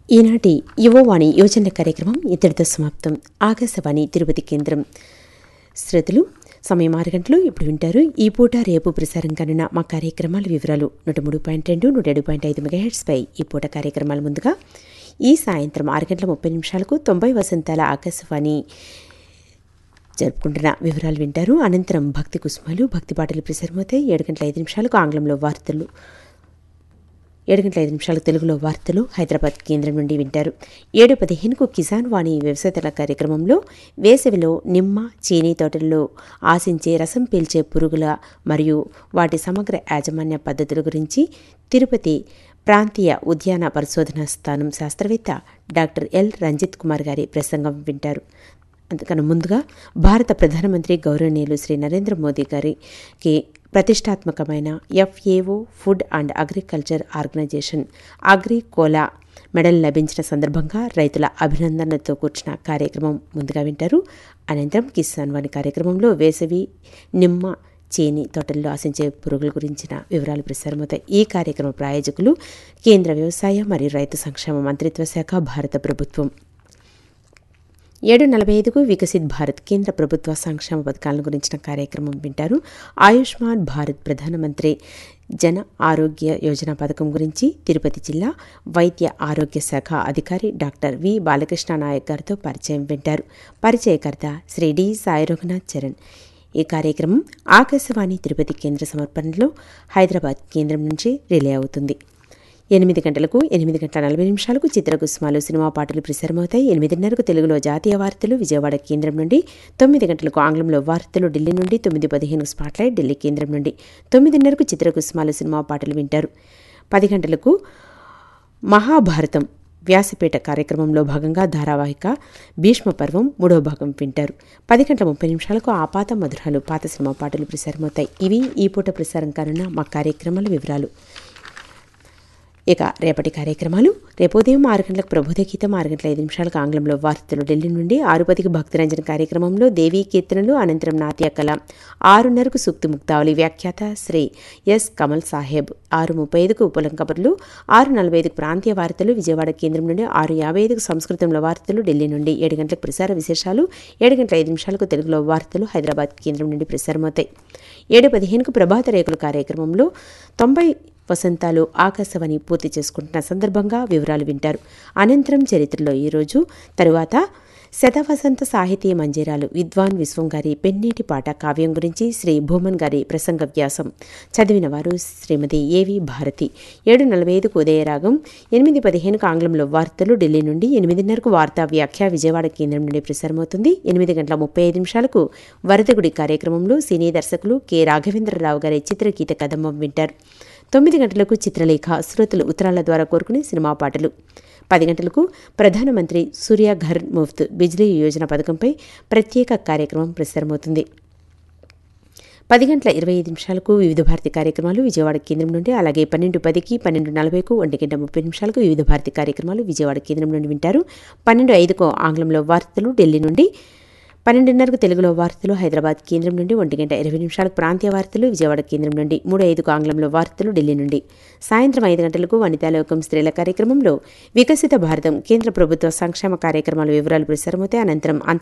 ఈనాటి యువవాణి యోజన కార్యక్రమం ఇతడితో సమాప్తం ఆకాశవాణి తిరుపతి కేంద్రం శ్రోతలు సమయం ఆరు గంటలు ఇప్పుడు వింటారు ఈ పూట రేపు ప్రసారం కానున్న మా కార్యక్రమాల వివరాలు నూట మూడు పాయింట్ రెండు నూట ఏడు పాయింట్ ఐదు మెగాహెట్స్పై ఈ పూట కార్యక్రమాల ముందుగా ఈ సాయంత్రం ఆరు గంటల ముప్పై నిమిషాలకు తొంభై వసంతాల ఆకాశవాణి జరుపుకుంటున్న వివరాలు వింటారు అనంతరం భక్తి కుసుమాలు భక్తి పాటలు ప్రసారమవుతాయి ఏడు గంటల ఐదు నిమిషాలకు ఆంగ్లంలో వార్తలు ఏడు గంటల ఐదు నిమిషాలకు తెలుగులో వార్తలు హైదరాబాద్ కేంద్రం నుండి వింటారు ఏడు పదిహేనుకు కిసాన్ వాణి వ్యవసాయతల కార్యక్రమంలో వేసవిలో నిమ్మ చీనీ తోటల్లో ఆశించే రసం పీల్చే పురుగుల మరియు వాటి సమగ్ర యాజమాన్య పద్ధతుల గురించి తిరుపతి ప్రాంతీయ ఉద్యాన పరిశోధనా స్థానం శాస్త్రవేత్త డాక్టర్ ఎల్ రంజిత్ కుమార్ గారి ప్రసంగం వింటారు అందుకని ముందుగా భారత ప్రధానమంత్రి గౌరవనీయులు శ్రీ నరేంద్ర మోదీ గారికి ప్రతిష్టాత్మకమైన FAO food and agriculture organization Agricola medal లభించిన సందర్భంగా రైతుల అభినందనలతో కూర్చున్న కార్యక్రమం ముందుగా వింటారు అనంతరం కిసాన్ వాణి కార్యక్రమంలో వేసవి నిమ్మ చేని తోటల్లో ఆశించే పురుగుల గురించిన వివరాలు ప్రసారమవుతాయి ఈ కార్యక్రమ ప్రాయోజకులు కేంద్ర వ్యవసాయ మరియు రైతు సంక్షేమ మంత్రిత్వ శాఖ భారత ప్రభుత్వం ఏడు నలభై ఐదుకు వికసిత్ భారత్ కేంద్ర ప్రభుత్వ సంక్షేమ పథకాలను గురించిన కార్యక్రమం వింటారు ఆయుష్మాన్ భారత్ ప్రధానమంత్రి జన ఆరోగ్య యోజన పథకం గురించి తిరుపతి జిల్లా వైద్య ఆరోగ్య శాఖ అధికారి డాక్టర్ వి బాలకృష్ణ నాయక్ గారితో పరిచయం వింటారు పరిచయకర్త శ్రీ డి సాయి రఘునాథ్ చరణ్ ఈ కార్యక్రమం ఆకాశవాణి తిరుపతి కేంద్ర సమర్పణలో హైదరాబాద్ కేంద్రం నుంచి రిలే అవుతుంది ఎనిమిది గంటలకు ఎనిమిది గంటల నలభై నిమిషాలకు చిత్రకుసుమాలు సినిమా పాటలు ప్రసారమవుతాయి ఎనిమిదిన్నరకు తెలుగులో జాతీయ వార్తలు విజయవాడ కేంద్రం నుండి తొమ్మిది గంటలకు ఆంగ్లంలో వార్తలు ఢిల్లీ నుండి తొమ్మిది పదిహేను స్పాట్లైట్ ఢిల్లీ కేంద్రం నుండి తొమ్మిదిన్నరకు చిత్రకుసుమాలు సినిమా పాటలు వింటారు పది గంటలకు మహాభారతం వ్యాసపేట కార్యక్రమంలో భాగంగా ధారావాహిక భీష్మ పర్వం మూడవ భాగం వింటారు పది గంటల ముప్పై నిమిషాలకు ఆపాత మధురాలు పాత సినిమా పాటలు ప్రసారమవుతాయి ఇవి ఈ పూట ప్రసారం కానున్న మా కార్యక్రమాల వివరాలు ఇక రేపటి కార్యక్రమాలు రేపు ఉదయం ఆరు గంటలకు ప్రబోధ గీతం ఆరు గంటల ఐదు నిమిషాలకు ఆంగ్లంలో వార్తలు ఢిల్లీ నుండి ఆరు పదికి భక్తరంజన కార్యక్రమంలో దేవీ కీర్తనలు అనంతరం నాట్య కళ ఆరున్నరకు సూక్తి ముక్తావళి వ్యాఖ్యాత శ్రీ ఎస్ కమల్ సాహెబ్ ఆరు ముప్పై ఐదుకు ఉపలం కబుర్లు ఆరు నలభై ఐదుకు ప్రాంతీయ వార్తలు విజయవాడ కేంద్రం నుండి ఆరు యాభై ఐదుకు సంస్కృతంలో వార్తలు ఢిల్లీ నుండి ఏడు గంటలకు ప్రసార విశేషాలు ఏడు గంటల ఐదు నిమిషాలకు తెలుగులో వార్తలు హైదరాబాద్ కేంద్రం నుండి ప్రసారమవుతాయి ఏడు పదిహేనుకు ప్రభాత రేకుల కార్యక్రమంలో తొంభై వసంతాలు ఆకాశవాణి పూర్తి చేసుకుంటున్న సందర్భంగా వివరాలు వింటారు అనంతరం చరిత్రలో ఈరోజు తరువాత శతవసంత సాహితీ మంజీరాలు విద్వాన్ విశ్వం గారి పెన్నీటి పాట కావ్యం గురించి శ్రీ భూమన్ గారి ప్రసంగ వ్యాసం చదివిన వారు శ్రీమతి ఏవి భారతి ఏడు నలభై ఐదుకు ఉదయరాగం ఎనిమిది పదిహేనుకు ఆంగ్లంలో వార్తలు ఢిల్లీ నుండి ఎనిమిదిన్నరకు వార్తా వ్యాఖ్య విజయవాడ కేంద్రం నుండి ప్రసారమవుతుంది ఎనిమిది గంటల ముప్పై ఐదు నిమిషాలకు వరదగుడి కార్యక్రమంలో సినీ దర్శకులు కె రాఘవేంద్రరావు గారి చిత్రగీత కదంబం వింటారు తొమ్మిది గంటలకు చిత్రలేఖ శ్రోతలు ఉత్తరాల ద్వారా కోరుకునే సినిమా పాటలు పది గంటలకు ప్రధానమంత్రి సూర్య ఘర్ ముఫ్త్ బిజ్లీ యోజన పథకంపై ప్రత్యేక కార్యక్రమం ప్రసారమవుతుంది పది గంటల ఇరవై ఐదు నిమిషాలకు వివిధ భారతి కార్యక్రమాలు విజయవాడ కేంద్రం నుండి అలాగే పన్నెండు పదికి పన్నెండు నలభైకు ఒంటి గంట ముప్పై నిమిషాలకు వివిధ భారతి కార్యక్రమాలు విజయవాడ కేంద్రం నుండి వింటారు పన్నెండు ఐదుకు ఆంగ్లంలో వార్తలు ఢిల్లీ నుండి పన్నెండున్నరకు తెలుగులో వార్తలు హైదరాబాద్ కేంద్రం నుండి ఒంటి గంట ఇరవై నిమిషాలకు ప్రాంతీయ వార్తలు విజయవాడ కేంద్రం నుండి మూడు ఐదుకు ఆంగ్లంలో వార్తలు ఢిల్లీ నుండి సాయంత్రం ఐదు గంటలకు వనితాలోకం స్త్రీల కార్యక్రమంలో వికసిత భారతం కేంద్ర ప్రభుత్వ సంక్షేమ కార్యక్రమాల వివరాలు ప్రసారమవుతాయి అనంతరం